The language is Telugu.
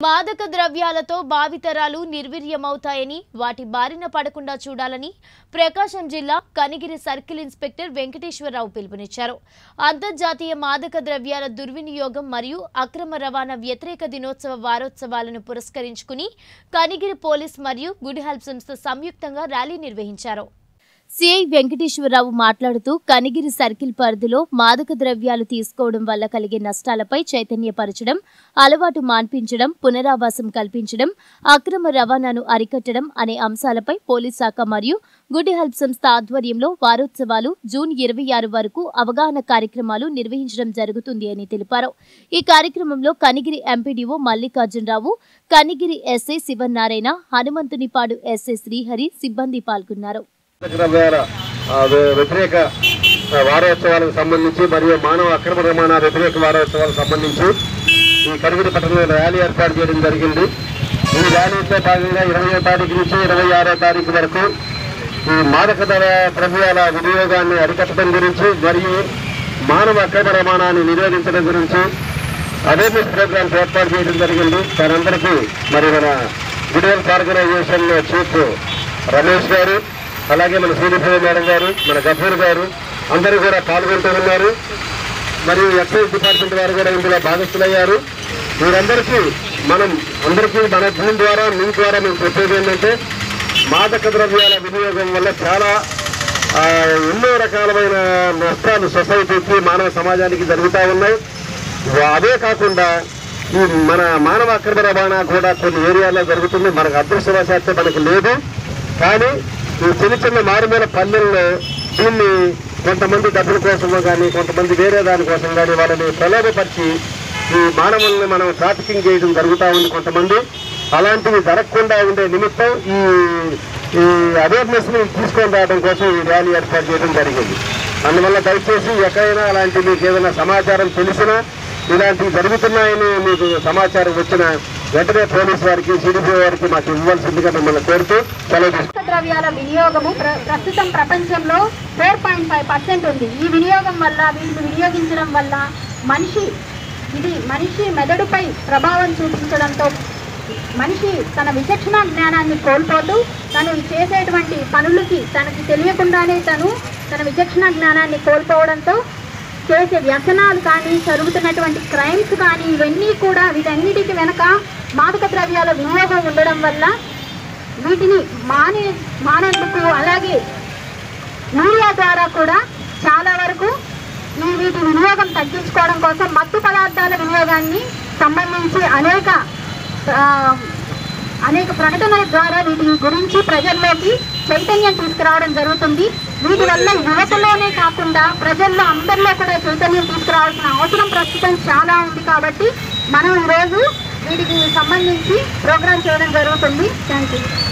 మాదక ద్రవ్యాలతో భావితరాలు నిర్వీర్యమవుతాయని వాటి బారిన పడకుండా చూడాలని ప్రకాశం జిల్లా కనిగిరి సర్కిల్ ఇన్స్పెక్టర్ వెంకటేశ్వరరావు పిలుపునిచ్చారు అంతర్జాతీయ మాదక ద్రవ్యాల దుర్వినియోగం మరియు అక్రమ రవాణా వ్యతిరేక దినోత్సవ వారోత్సవాలను పురస్కరించుకుని కనిగిరి పోలీస్ మరియు గుడ్ హెల్ప్ సంస్థ సంయుక్తంగా ర్యాలీ నిర్వహించారు సిఐ వెంకటేశ్వరరావు మాట్లాడుతూ కనిగిరి సర్కిల్ పరిధిలో మాదక ద్రవ్యాలు తీసుకోవడం వల్ల కలిగే నష్టాలపై చైతన్యపరచడం అలవాటు మాన్పించడం పునరావాసం కల్పించడం అక్రమ రవాణాను అరికట్టడం అనే అంశాలపై పోలీస్ శాఖ మరియు గుడ్ హెల్ప్ సంస్థ ఆధ్వర్యంలో వారోత్సవాలు జూన్ ఇరవై ఆరు వరకు అవగాహన కార్యక్రమాలు నిర్వహించడం జరుగుతుంది అని తెలిపారు ఈ కార్యక్రమంలో Kanigiri MPDO Mallikarjuna Rao Kanigiri SI Sivanarayana Hanumanthunipadu SI Srihari సిబ్బంది పాల్గొన్నారు ద్రవ్యాల ఆ, వ్య- వ్యతిరేక ఆ, వారోత్సవాలకు సంబంధించి మరియు మానవ అక్రమ రవాణా వ్యతిరేక వారోత్సవాలకు సంబంధించి ఈ కరుగుడి పట్టణంలో ర్యాలీ ఏర్పాటు చేయడం జరిగింది ఈ ర్యాలీతో భాగంగా ఇరవై తారీఖు నుంచి ఇరవై ఆరో తారీఖు వరకు ఈ మాదక ద్రవ్య- ద్రవ్యాల వినియోగాన్ని అరికట్టడం గురించి మరియు మానవ అక్రమ రవాణాన్ని నిరోధించడం గురించి అవేర్నెస్ ప్రోగ్రామ్స్ ఏర్పాటు చేయడం జరిగింది దానందరికీ మరి మన గుడివల్స్ ఆర్గనైజేషన్ చీఫ్ రమేష్ గారు అలాగే మన శ్రీనిభవ మేడం గారు మన గఫూర్ గారు అందరూ కూడా పాల్గొంటూ ఉన్నారు మరియు ఎక్సైజ్ డిపార్ట్మెంట్ వారు కూడా ఇందులో భాగస్థులయ్యారు వీరందరికీ మనం అందరికీ మన దీని ద్వారా మీ ద్వారా మేము చెప్పేది ఏంటంటే మాదక ద్రవ్యాల వినియోగం వల్ల చాలా ఆ, ఎన్నో రకాలమైన నష్టాలు సొసైటీకి మానవ సమాజానికి జరుగుతూ ఉన్నాయి అదే కాకుండా ఈ మన మానవ అక్రమ రవాణా కూడా కొన్ని ఏరియాల్లో జరుగుతుంది మనకు అదృష్టవశాత్తు మనకు లేదు కానీ ఈ చిన్న చిన్న మారుమూల పల్లెల్లో దీన్ని కొంతమంది డబ్బుల కోసమో కానీ కొంతమంది వేరే దానికోసం కానీ వాళ్ళని ప్రలోభపరిచి ఈ మానవుల్ని మనం ట్రాఫికింగ్ చేయడం జరుగుతూ ఉంది కొంతమంది అలాంటివి జరగకుండా ఉండే నిమిత్తం ఈ ఈ అవేర్నెస్ ని తీసుకొని రావడం కోసం ఈ ర్యాలీ ఏర్పాటు చేయడం జరిగింది అందువల్ల దయచేసి ఎక్కడైనా అలాంటి మీకు ఏదైనా సమాచారం తెలిసినా ఇలాంటివి జరుగుతున్నాయని మీకు సమాచారం వచ్చిన వెంటనే పోలీసు వారికి సిడిపి వారికి మాకు ఇవ్వాల్సిందిగా మిమ్మల్ని కోరుతూ సెలవు తీసుకుంటున్నాను. మాదక ద్రవ్యాల వినియోగము ప్ర- ప్రస్తుతం ప్రపంచంలో ఫోర్ పాయింట్ ఫైవ్ పర్సెంట్ ఉంది ఈ వినియోగం వల్ల వీటిని వినియోగించడం వల్ల మనిషి ఇది మనిషి మెదడుపై ప్రభావం చూపించడంతో మనిషి తన విచక్షణ జ్ఞానాన్ని కోల్పోతూ తను చేసేటువంటి పనులకి తనకి తెలియకుండానే తను తన విచక్షణ జ్ఞానాన్ని కోల్పోవడంతో చేసే వ్యసనాలు కానీ జరుగుతున్నటువంటి క్రైమ్స్ కానీ ఇవన్నీ కూడా వీటన్నిటికి వెనక మాదక ద్రవ్యాల వినియోగం ఉండడం వల్ల వీటిని మానే మానేందుకు అలాగే మీడియా ద్వారా కూడా చాలా వరకు ఈ వీటి వినియోగం తగ్గించుకోవడం కోసం మత్తు పదార్థాల వినియోగాన్ని సంబంధించి అనేక ఆ, అనేక ప్రకటనల ద్వారా వీటి గురించి ప్రజల్లోకి చైతన్యం తీసుకురావడం జరుగుతుంది వీటి వల్ల యువతలోనే కాకుండా ప్రజల్లో అందరిలో కూడా చైతన్యం తీసుకురావాల్సిన అవసరం ప్రస్తుతం చాలా ఉంది కాబట్టి మనం ఈరోజు వీటికి సంబంధించి ప్రోగ్రాం చేయడం జరుగుతుంది థ్యాంక్ యూ